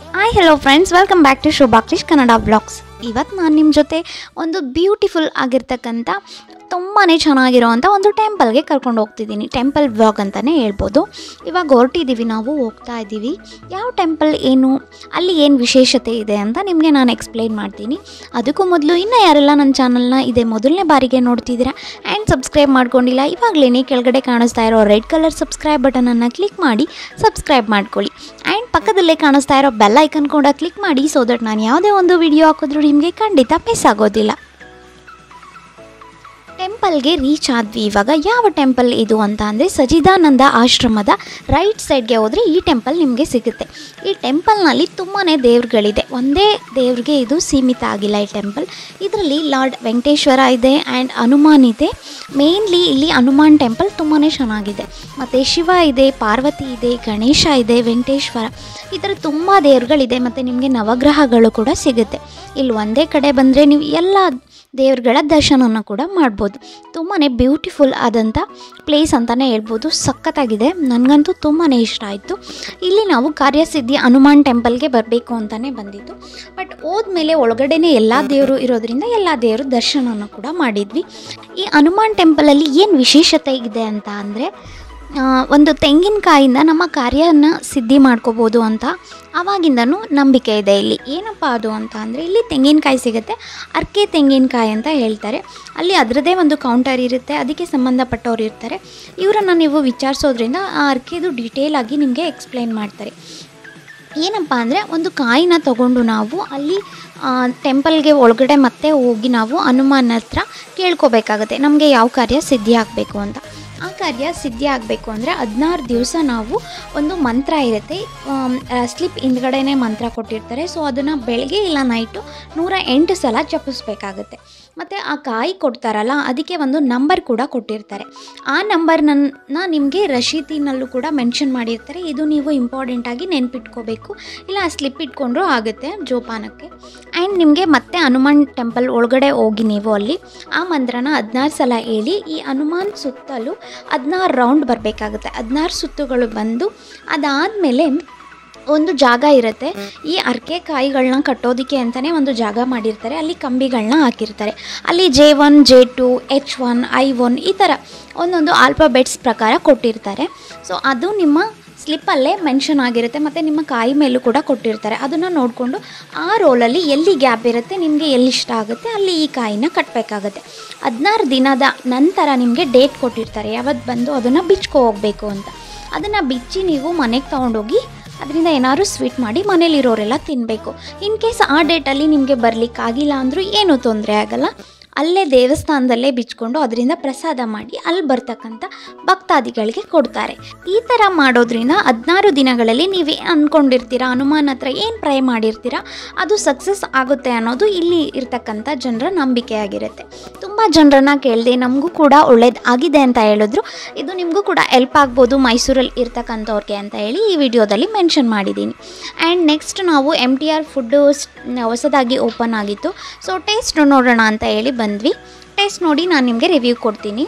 hi hello friends welcome back to ಶೋಭಾಕ್ಲಿಶ್ Kannada blogs ಇವತ್ತು ನಾನು ನಿಮ್ಮ ಜೊತೆ ಒಂದು ಬ್ಯೂಟಿಫುಲ್ ಆಗಿರ್ತಕ್ಕಂಥ ತುಂಬಾ ಚೆನ್ನಾಗಿರೋವಂಥ ಒಂದು ಟೆಂಪಲ್ಗೆ ಕರ್ಕೊಂಡು ಹೋಗ್ತಿದ್ದೀನಿ ಟೆಂಪಲ್ ಬ್ಲಾಗ್ ಅಂತಲೇ ಹೇಳ್ಬೋದು ಇವಾಗ ಹೊರಟಿದ್ದೀವಿ ನಾವು ಹೋಗ್ತಾ ಇದ್ದೀವಿ ಯಾವ ಟೆಂಪಲ್ ಏನು ಅಲ್ಲಿ ಏನು ವಿಶೇಷತೆ ಇದೆ ಅಂತ ನಿಮಗೆ ನಾನು ಎಕ್ಸ್ಪ್ಲೈನ್ ಮಾಡ್ತೀನಿ ಅದಕ್ಕೂ ಮೊದಲು ಇನ್ನೂ ಯಾರೆಲ್ಲ ನನ್ನ ಚಾನಲ್ನ ಇದೇ ಮೊದಲನೇ ಬಾರಿಗೆ ನೋಡ್ತಿದ್ದೀರಾ ಆ್ಯಂಡ್ ಸಬ್ಸ್ಕ್ರೈಬ್ ಮಾಡ್ಕೊಂಡಿಲ್ಲ ಇವಾಗಲೇ ಕೆಳಗಡೆ ಕಾಣಿಸ್ತಾ ಇರೋ ರೆಡ್ ಕಲರ್ ಸಬ್ಸ್ಕ್ರೈಬ್ ಬಟನನ್ನು ಕ್ಲಿಕ್ ಮಾಡಿ ಸಬ್ಸ್ಕ್ರೈಬ್ ಮಾಡ್ಕೊಳ್ಳಿ ಆ್ಯಂಡ್ ಪಕ್ಕದಲ್ಲೇ ಕಾಣಿಸ್ತಾ ಇರೋ ಬೆಲ್ ಐಕನ್ ಕೂಡ ಕ್ಲಿಕ್ ಮಾಡಿ ಸೊ ದಟ್ ನಾನು ಯಾವುದೇ ಒಂದು ವಿಡಿಯೋ ಹಾಕಿದ್ರೂ ನಿಮಗೆ ಖಂಡಿತ ಮಿಸ್ ಆಗೋದಿಲ್ಲ ಟೆಂಪಲ್ಗೆ ರೀಚ್ ಆದ್ವಿ ಇವಾಗ ಯಾವ ಟೆಂಪಲ್ ಇದು ಅಂತ ಅಂದರೆ ಸಜಿದಾನಂದ ಆಶ್ರಮದ ರೈಟ್ ಸೈಡ್ಗೆ ಹೋದರೆ ಈ ಟೆಂಪಲ್ ನಿಮಗೆ ಸಿಗುತ್ತೆ ಈ ಟೆಂಪಲ್ನಲ್ಲಿ ತುಂಬಾ ದೇವ್ರುಗಳಿದೆ ಒಂದೇ ದೇವ್ರಿಗೆ ಇದು ಸೀಮಿತ ಆಗಿಲ್ಲ ಈ ಟೆಂಪಲ್ ಇದರಲ್ಲಿ ಲಾರ್ಡ್ ವೆಂಕಟೇಶ್ವರ ಇದೆ ಆ್ಯಂಡ್ ಹನುಮಾನ್ ಇದೆ ಮೇನ್ಲಿ ಇಲ್ಲಿ ಹನುಮಾನ್ ಟೆಂಪಲ್ ತುಂಬಾ ಚೆನ್ನಾಗಿದೆ ಮತ್ತು ಶಿವ ಇದೆ ಪಾರ್ವತಿ ಇದೆ ಗಣೇಶ ಇದೆ ವೆಂಕಟೇಶ್ವರ ಈ ಥರ ತುಂಬ ದೇವ್ರುಗಳಿದೆ ಮತ್ತು ನಿಮಗೆ ನವಗ್ರಹಗಳು ಕೂಡ ಸಿಗುತ್ತೆ ಇಲ್ಲಿ ಒಂದೇ ಕಡೆ ಬಂದರೆ ನೀವು ಎಲ್ಲ ದೇವ್ರುಗಳ ದರ್ಶನವನ್ನು ಕೂಡ ಮಾಡ್ಬೋದು ತುಂಬಾ ಬ್ಯೂಟಿಫುಲ್ ಆದಂಥ ಪ್ಲೇಸ್ ಅಂತಲೇ ಹೇಳ್ಬೋದು ಸಖತ್ತಾಗಿದೆ ನನಗಂತೂ ತುಂಬಾ ಇಷ್ಟ ಆಯಿತು ಇಲ್ಲಿ ನಾವು ಕಾರ್ಯಸಿದ್ಧಿ ಹನುಮಾನ್ ಟೆಂಪಲ್ಗೆ ಬರಬೇಕು ಅಂತಲೇ ಬಂದಿದ್ದು ಬಟ್ ಹೋದ್ಮೇಲೆ ಒಳಗಡೆನೇ ಎಲ್ಲ ದೇವರು ಇರೋದ್ರಿಂದ ಎಲ್ಲ ದೇವರು ದರ್ಶನವನ್ನು ಕೂಡ ಮಾಡಿದ್ವಿ ಈ ಹನುಮಾನ್ ಟೆಂಪಲಲ್ಲಿ ಏನು ವಿಶೇಷತೆ ಇದೆ ಅಂತ ಅಂದರೆ ಒಂದು ತೆಂಗಿನಕಾಯಿಂದ ನಮ್ಮ ಕಾರ್ಯನ ಸಿದ್ಧಿ ಮಾಡ್ಕೋಬೋದು ಅಂತ ಆವಾಗಿಂದನೂ ನಂಬಿಕೆ ಇದೆ ಇಲ್ಲಿ ಏನಪ್ಪ ಅದು ಅಂತ ಅಂದರೆ ಇಲ್ಲಿ ತೆಂಗಿನಕಾಯಿ ಸಿಗುತ್ತೆ ಅರ್ಕೆ ತೆಂಗಿನಕಾಯಿ ಅಂತ ಹೇಳ್ತಾರೆ ಅಲ್ಲಿ ಅದರದ್ದೇ ಒಂದು ಕೌಂಟರ್ ಇರುತ್ತೆ ಅದಕ್ಕೆ ಸಂಬಂಧಪಟ್ಟವ್ರು ಇರ್ತಾರೆ ಇವರನ್ನು ನೀವು ವಿಚಾರಿಸೋದ್ರಿಂದ ಆ ಅರ್ಕೆದು ಡೀಟೇಲ್ ಆಗಿ ನಿಮಗೆ ಎಕ್ಸ್ಪ್ಲೈನ್ ಮಾಡ್ತಾರೆ ಏನಪ್ಪ ಅಂದರೆ ಒಂದು ಕಾಯಿನ ತಗೊಂಡು ನಾವು ಅಲ್ಲಿ ಟೆಂಪಲ್ಗೆ ಒಳಗಡೆ ಮತ್ತೆ ಹೋಗಿ ನಾವು ಹನುಮಾನ್ ಹತ್ರ ಕೇಳ್ಕೊಬೇಕಾಗತ್ತೆ ನಮಗೆ ಯಾವ ಕಾರ್ಯ ಸಿದ್ಧಿ ಆಗಬೇಕು ಅಂತ ಆ ಕಾರ್ಯ ಸಿದ್ಧಿ ಆಗಬೇಕು ಅಂದರೆ ಹದಿನಾರು ದಿವಸ ನಾವು ಒಂದು ಮಂತ್ರ ಇರುತ್ತೆ ಸ್ಲಿಪ್ ಹಿಂದ್ಗಡೆನೇ ಮಂತ್ರ ಕೊಟ್ಟಿರ್ತಾರೆ ಸೊ ಅದನ್ನು ಬೆಳಗ್ಗೆ ಇಲ್ಲ ನೈಟು ನೂರ ಎಂಟು ಸಲ ಜಪಿಸ್ಬೇಕಾಗತ್ತೆ ಮತ್ತು ಆ ಕಾಯಿ ಕೊಡ್ತಾರಲ್ಲ ಅದಕ್ಕೆ ಒಂದು ನಂಬರ್ ಕೂಡ ಕೊಟ್ಟಿರ್ತಾರೆ ಆ ನಂಬರ್ನನ್ನ ನಿಮಗೆ ರಶೀತಿನಲ್ಲೂ ಕೂಡ ಮೆನ್ಷನ್ ಮಾಡಿರ್ತಾರೆ ಇದು ನೀವು ಇಂಪಾರ್ಟೆಂಟಾಗಿ ನೆನ್ಪಿಟ್ಕೋಬೇಕು ಇಲ್ಲ ಆ ಸ್ಲಿಪ್ ಇಟ್ಕೊಂಡ್ರೂ ಆಗುತ್ತೆ ಜೋಪಾನಕ್ಕೆ ಆ್ಯಂಡ್ ನಿಮಗೆ ಮತ್ತೆ ಹನುಮಾನ್ ಟೆಂಪಲ್ ಒಳಗಡೆ ಹೋಗಿ ನೀವು ಅಲ್ಲಿ ಆ ಮಂತ್ರನ ಹದಿನಾರು ಸಲ ಹೇಳಿ ಈ ಹನುಮಾನ್ ಸುತ್ತಲೂ ಹದಿನಾರು ರೌಂಡ್ ಬರಬೇಕಾಗುತ್ತೆ ಹದಿನಾರು ಸುತ್ತುಗಳು ಬಂದು ಅದಾದಮೇಲೆ ಒಂದು ಜಾಗ ಇರುತ್ತೆ ಈ ಅರ್ಕೆ ಕಾಯಿಗಳನ್ನ ಕಟ್ಟೋದಕ್ಕೆ ಅಂತಲೇ ಒಂದು ಜಾಗ ಮಾಡಿರ್ತಾರೆ ಅಲ್ಲಿ ಕಂಬಿಗಳನ್ನ ಹಾಕಿರ್ತಾರೆ ಅಲ್ಲಿ J one J two H one I one ಈ ಥರ ಒಂದೊಂದು ಆಲ್ಫಾಬೆಟ್ಸ್ ಪ್ರಕಾರ ಕೊಟ್ಟಿರ್ತಾರೆ ಸೊ ಅದು ನಿಮ್ಮ ಸ್ಲಿಪ್ಪಲ್ಲೇ ಮೆನ್ಷನ್ ಆಗಿರುತ್ತೆ ಮತ್ತು ನಿಮ್ಮ ಕಾಯಿ ಮೇಲೂ ಕೂಡ ಕೊಟ್ಟಿರ್ತಾರೆ ಅದನ್ನು ನೋಡಿಕೊಂಡು ಆ ರೋಲಲ್ಲಿ ಎಲ್ಲಿ ಗ್ಯಾಪ್ ಇರುತ್ತೆ ನಿಮಗೆ ಎಲ್ಲಿ ಇಷ್ಟ ಆಗುತ್ತೆ ಅಲ್ಲಿ ಈ ಕಾಯಿನ ಕಟ್ಟಬೇಕಾಗತ್ತೆ ಹದಿನಾರು ದಿನದ ನಂತರ ನಿಮಗೆ ಡೇಟ್ ಕೊಟ್ಟಿರ್ತಾರೆ ಯಾವತ್ತು ಬಂದು ಅದನ್ನು ಬಿಚ್ಕೊ ಹೋಗಬೇಕು ಅಂತ ಅದನ್ನು ಬಿಚ್ಚಿ ನೀವು ಮನೆಗೆ ತೊಗೊಂಡೋಗಿ ಅದರಿಂದ ಏನಾದ್ರು ಸ್ವೀಟ್ ಮಾಡಿ ಮನೇಲಿರೋರೆಲ್ಲ ತಿನ್ನಬೇಕು ಇನ್ ಕೇಸ್ ಆ ಡೇಟಲ್ಲಿ ನಿಮಗೆ ಬರಲಿಕ್ಕಾಗಿಲ್ಲ ಅಂದರೂ ಏನೂ ತೊಂದರೆ ಆಗಲ್ಲ ಅಲ್ಲೇ ದೇವಸ್ಥಾನದಲ್ಲೇ ಬಿಚ್ಕೊಂಡು ಅದರಿಂದ ಪ್ರಸಾದ ಮಾಡಿ ಅಲ್ಲಿ ಬರ್ತಕ್ಕಂಥ ಭಕ್ತಾದಿಗಳಿಗೆ ಕೊಡ್ತಾರೆ ಈ ಥರ ಮಾಡೋದ್ರಿಂದ ಹದಿನಾರು ದಿನಗಳಲ್ಲಿ ನೀವೇ ಅಂದ್ಕೊಂಡಿರ್ತೀರಾ ಹನುಮಾನ್ ಹತ್ರ ಏನು ಪ್ರೇ ಮಾಡಿರ್ತೀರಾ ಅದು ಸಕ್ಸಸ್ ಆಗುತ್ತೆ ಅನ್ನೋದು ಇಲ್ಲಿ ಇರ್ತಕ್ಕಂಥ ಜನರ ನಂಬಿಕೆ ಆಗಿರುತ್ತೆ ತುಂಬ ಜನರನ್ನ ಕೇಳಿದೆ ನಮಗೂ ಕೂಡ ಒಳ್ಳೇದು ಆಗಿದೆ ಅಂತ ಹೇಳಿದ್ರು ಇದು ನಿಮಗೂ ಕೂಡ ಹೆಲ್ಪ್ ಆಗ್ಬೋದು ಮೈಸೂರಲ್ಲಿ ಇರ್ತಕ್ಕಂಥವ್ರಿಗೆ ಅಂತ ಹೇಳಿ ಈ ವಿಡಿಯೋದಲ್ಲಿ ಮೆನ್ಷನ್ ಮಾಡಿದ್ದೀನಿ ಆ್ಯಂಡ್ ನೆಕ್ಸ್ಟ್ ನಾವು ಎಮ್ ಟಿ ಆರ್ ಫುಡ್ಡು ಹೊಸದಾಗಿ ಓಪನ್ ಆಗಿತ್ತು ಸೊ ಟೇಸ್ಟ್ ನೋಡೋಣ ಅಂತ ಹೇಳಿ ಬಂದ್ವಿ ಟೇಸ್ಟ್ ನೋಡಿ ನಾನು ನಿಮಗೆ ರಿವ್ಯೂ ಕೊಡ್ತೀನಿ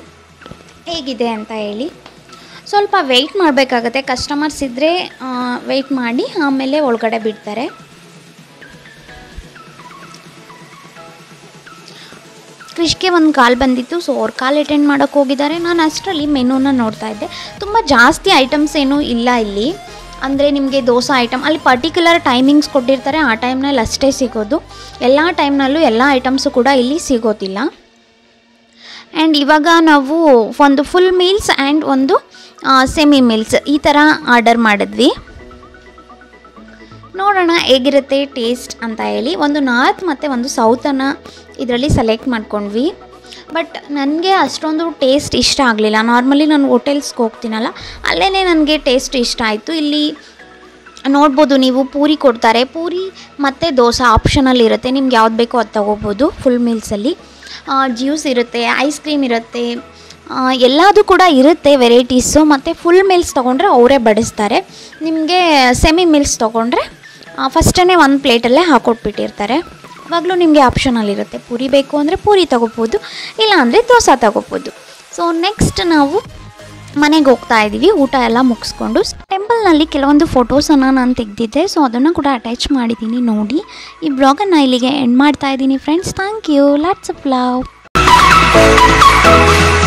ಹೇಗಿದೆ ಅಂತ ಹೇಳಿ ಸ್ವಲ್ಪ ವೆಯ್ಟ್ ಮಾಡಬೇಕಾಗತ್ತೆ ಕಸ್ಟಮರ್ಸ್ ಇದ್ದರೆ ವೆಯ್ಟ್ ಮಾಡಿ ಆಮೇಲೆ ಒಳಗಡೆ ಬಿಡ್ತಾರೆ ಕ್ರಿಶ್ಗೆ ಒಂದು ಕಾಲ್ ಬಂದಿತ್ತು ಸೊ ಅವ್ರು ಕಾಲ್ ಅಟೆಂಡ್ ಮಾಡೋಕ್ಕೆ ಹೋಗಿದ್ದಾರೆ ನಾನು ಅಷ್ಟರಲ್ಲಿ ಮೆನೂನ ನೋಡ್ತಾ ಇದ್ದೆ ತುಂಬ ಜಾಸ್ತಿ ಐಟಮ್ಸ್ ಏನೂ ಇಲ್ಲ ಇಲ್ಲಿ ಅಂದರೆ ನಿಮಗೆ ದೋಸೆ ಐಟಮ್ ಅಲ್ಲಿ ಪರ್ಟಿಕ್ಯುಲರ್ ಟೈಮಿಂಗ್ಸ್ ಕೊಟ್ಟಿರ್ತಾರೆ ಆ ಟೈಮ್ನಲ್ಲಿ ಅಷ್ಟೇ ಸಿಗೋದು ಎಲ್ಲ ಟೈಮ್ನಲ್ಲೂ ಎಲ್ಲ ಐಟಮ್ಸು ಕೂಡ ಇಲ್ಲಿ ಸಿಗೋದಿಲ್ಲ ಆ್ಯಂಡ್ ಇವಾಗ ನಾವು ಒಂದು ಫುಲ್ ಮೀಲ್ಸ್ ಆ್ಯಂಡ್ ಒಂದು ಸೆಮಿ ಮೀಲ್ಸ್ ಈ ಥರ ಆರ್ಡರ್ ಮಾಡಿದ್ವಿ ನೋಡೋಣ ಹೇಗಿರುತ್ತೆ ಟೇಸ್ಟ್ ಅಂತ ಹೇಳಿ ಒಂದು ನಾರ್ತ್ ಮತ್ತು ಒಂದು ಸೌತನ್ನು ಇದರಲ್ಲಿ ಸೆಲೆಕ್ಟ್ ಮಾಡ್ಕೊಂಡ್ವಿ ಬಟ್ ನನಗೆ ಅಷ್ಟೊಂದು ಟೇಸ್ಟ್ ಇಷ್ಟ ಆಗಲಿಲ್ಲ ನಾರ್ಮಲಿ ನಾನು ಹೋಟೆಲ್ಸ್ಗೆ ಹೋಗ್ತೀನಲ್ಲ ಅಲ್ಲೇ ನನಗೆ ಟೇಸ್ಟ್ ಇಷ್ಟ ಆಯಿತು ಇಲ್ಲಿ ನೋಡ್ಬೋದು ನೀವು ಪೂರಿ ಕೊಡ್ತಾರೆ ಪೂರಿ ಮತ್ತು ದೋಸೆ ಆಪ್ಷನಲ್ ಇರುತ್ತೆ ನಿಮ್ಗೆ ಯಾವ್ದು ಬೇಕೋ ಅದು ತೊಗೋಬೋದು ಫುಲ್ ಮೀಲ್ಸಲ್ಲಿ ಜ್ಯೂಸ್ ಇರುತ್ತೆ ಐಸ್ ಕ್ರೀಮ್ ಇರುತ್ತೆ ಎಲ್ಲದೂ ಕೂಡ ಇರುತ್ತೆ ವೆರೈಟೀಸು ಮತ್ತು ಫುಲ್ ಮೀಲ್ಸ್ ತೊಗೊಂಡ್ರೆ ಅವರೇ ಬಡಿಸ್ತಾರೆ ನಿಮಗೆ ಸೆಮಿ ಮೀಲ್ಸ್ ತೊಗೊಂಡ್ರೆ ಫಸ್ಟೇ ಒಂದು ಪ್ಲೇಟಲ್ಲೇ ಹಾಕೊಟ್ಬಿಟ್ಟಿರ್ತಾರೆ ಅವಾಗಲೂ ನಿಮಗೆ ಆಪ್ಷನಲ್ ಇರುತ್ತೆ ಪೂರಿ ಬೇಕು ಅಂದರೆ ಪೂರಿ ತೊಗೋಬೋದು ಇಲ್ಲ ಅಂದರೆ ದೋಸೆ ತೊಗೋಬೋದು ಸೊ ನೆಕ್ಸ್ಟ್ ನಾವು ಮನೆಗೆ ಹೋಗ್ತಾ ಇದ್ದೀವಿ ಊಟ ಎಲ್ಲ ಮುಗಿಸ್ಕೊಂಡು ಟೆಂಪಲ್ನಲ್ಲಿ ಕೆಲವೊಂದು ಫೋಟೋಸನ್ನು ನಾನು ತೆಗೆದಿದ್ದೆ ಸೊ ಅದನ್ನು ಕೂಡ ಅಟ್ಯಾಚ್ ಮಾಡಿದ್ದೀನಿ ನೋಡಿ ಈ ಬ್ಲಾಗನ್ನು ಇಲ್ಲಿಗೆ ಎಂಡ್ ಮಾಡ್ತಾ ಇದ್ದೀನಿ friends thank you lots of love